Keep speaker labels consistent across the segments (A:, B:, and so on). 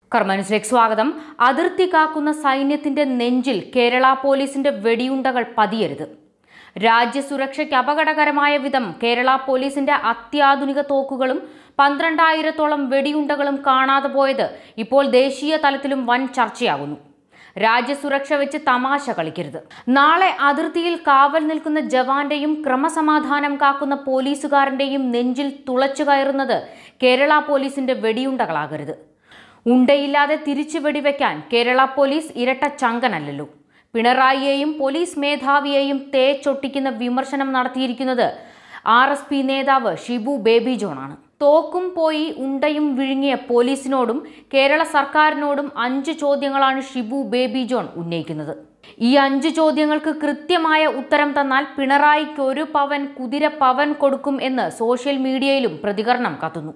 A: കർമ്മനുസിലേക്ക് സ്വാഗതം അതിർത്തി കാക്കുന്ന സൈന്യത്തിന്റെ നെഞ്ചിൽ കേരള പോലീസിന്റെ വെടിയുണ്ടകൾ പതിയരുത് രാജ്യസുരക്ഷയ്ക്ക് അപകടകരമായ വിധം കേരള പോലീസിന്റെ അത്യാധുനിക തോക്കുകളും പന്ത്രണ്ടായിരത്തോളം വെടിയുണ്ടകളും കാണാതെ പോയത് ഇപ്പോൾ ദേശീയ തലത്തിലും വൻ ചർച്ചയാകുന്നു രാജ്യസുരക്ഷ വെച്ച് തമാശ കളിക്കരുത് നാളെ അതിർത്തിയിൽ കാവൽ നിൽക്കുന്ന ജവാന്റെയും ക്രമസമാധാനം കാക്കുന്ന പോലീസുകാരന്റെയും നെഞ്ചിൽ തുളച്ചു കയറുന്നത് കേരള പോലീസിന്റെ വെടിയുണ്ടകളാകരുത് ഉണ്ടയില്ലാതെ തിരിച്ചു വെടിവെക്കാൻ കേരള പോലീസ് ഇരട്ട ചങ്കനല്ലല്ലോ പിണറായിയെയും പോലീസ് മേധാവിയെയും തേച്ചൊട്ടിക്കുന്ന വിമർശനം നടത്തിയിരിക്കുന്നത് ആർ എസ് പി നേതാവ് ഷിബു ബേബി ജോണാണ് തോക്കും പോയി ഉണ്ടയും വിഴുങ്ങിയ പോലീസിനോടും കേരള സർക്കാരിനോടും അഞ്ച് ചോദ്യങ്ങളാണ് ഷിബു ബേബി ജോൺ ഉന്നയിക്കുന്നത് ഈ അഞ്ച് ചോദ്യങ്ങൾക്ക് കൃത്യമായ ഉത്തരം തന്നാൽ പിണറായിക്ക് ഒരു പവൻ കുതിര പവൻ കൊടുക്കും എന്ന് സോഷ്യൽ മീഡിയയിലും പ്രതികരണം കത്തുന്നു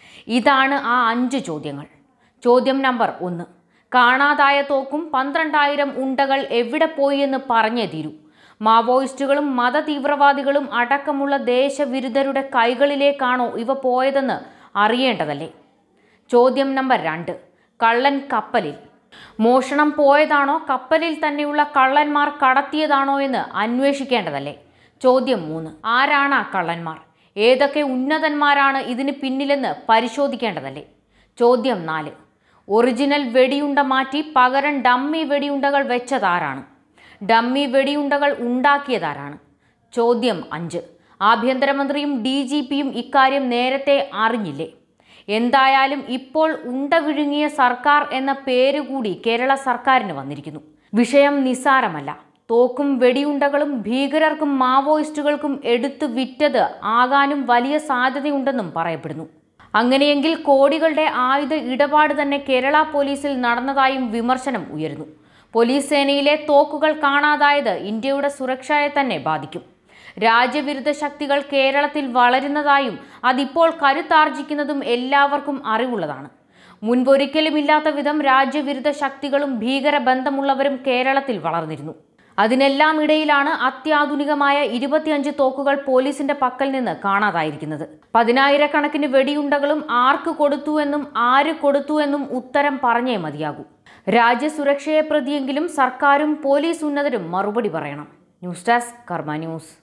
A: ഇതാണ് ആ അഞ്ച് ചോദ്യങ്ങൾ ചോദ്യം നമ്പർ ഒന്ന് കാണാതായ തോക്കും പന്ത്രണ്ടായിരം ഉണ്ടകൾ എവിടെ പോയി എന്ന് പറഞ്ഞേ തീരൂ മാവോയിസ്റ്റുകളും മതതീവ്രവാദികളും അടക്കമുള്ള ദേശവിരുദ്ധരുടെ കൈകളിലേക്കാണോ ഇവ പോയതെന്ന് അറിയേണ്ടതല്ലേ ചോദ്യം നമ്പർ രണ്ട് കള്ളൻ കപ്പലിൽ മോഷണം പോയതാണോ കപ്പലിൽ തന്നെയുള്ള കള്ളന്മാർ കടത്തിയതാണോ എന്ന് അന്വേഷിക്കേണ്ടതല്ലേ ചോദ്യം മൂന്ന് ആരാണ് ആ കള്ളന്മാർ ഏതൊക്കെ ഉന്നതന്മാരാണ് ഇതിന് പിന്നിലെന്ന് പരിശോധിക്കേണ്ടതല്ലേ ചോദ്യം നാല് ഒറിജിനൽ വെടിയുണ്ട മാറ്റി പകരം ഡമ്മി വെടിയുണ്ടകൾ വെച്ചതാരാണ് ഡമ്മി വെടിയുണ്ടകൾ ഉണ്ടാക്കിയതാരാണ് ചോദ്യം അഞ്ച് ആഭ്യന്തരമന്ത്രിയും ഡി ജി പിയും ഇക്കാര്യം നേരത്തെ അറിഞ്ഞില്ലേ എന്തായാലും ഇപ്പോൾ ഉണ്ട വിഴുങ്ങിയ സർക്കാർ എന്ന പേര് കൂടി കേരള സർക്കാരിന് വന്നിരിക്കുന്നു വിഷയം നിസ്സാരമല്ല തോക്കും വെടിയുണ്ടകളും ഭീകരർക്കും മാവോയിസ്റ്റുകൾക്കും എടുത്തു വിറ്റത് ആകാനും വലിയ സാധ്യതയുണ്ടെന്നും പറയപ്പെടുന്നു അങ്ങനെയെങ്കിൽ കോടികളുടെ ആയുധ ഇടപാട് തന്നെ കേരള പോലീസിൽ നടന്നതായും വിമർശനം ഉയരുന്നു പോലീസ് സേനയിലെ തോക്കുകൾ കാണാതായത് ഇന്ത്യയുടെ സുരക്ഷയെ തന്നെ ബാധിക്കും രാജ്യവിരുദ്ധ ശക്തികൾ കേരളത്തിൽ വളരുന്നതായും അതിപ്പോൾ കരുത്താർജിക്കുന്നതും എല്ലാവർക്കും അറിവുള്ളതാണ് മുൻപൊരിക്കലുമില്ലാത്ത വിധം രാജ്യവിരുദ്ധ ശക്തികളും ഭീകര ബന്ധമുള്ളവരും കേരളത്തിൽ വളർന്നിരുന്നു അതിനെല്ലാം ഇടയിലാണ് അത്യാധുനികമായ ഇരുപത്തിയഞ്ച് തോക്കുകൾ പോലീസിന്റെ പക്കൽ നിന്ന് കാണാതായിരിക്കുന്നത് പതിനായിരക്കണക്കിന് വെടിയുണ്ടകളും ആർക്ക് കൊടുത്തു എന്നും ആര് കൊടുത്തു എന്നും ഉത്തരം പറഞ്ഞേ മതിയാകൂ രാജ്യസുരക്ഷയെ പ്രതിയെങ്കിലും സർക്കാരും പോലീസ് ഉന്നതരും മറുപടി പറയണം ന്യൂസ് ഡെസ്ക് കർമ്മ ന്യൂസ്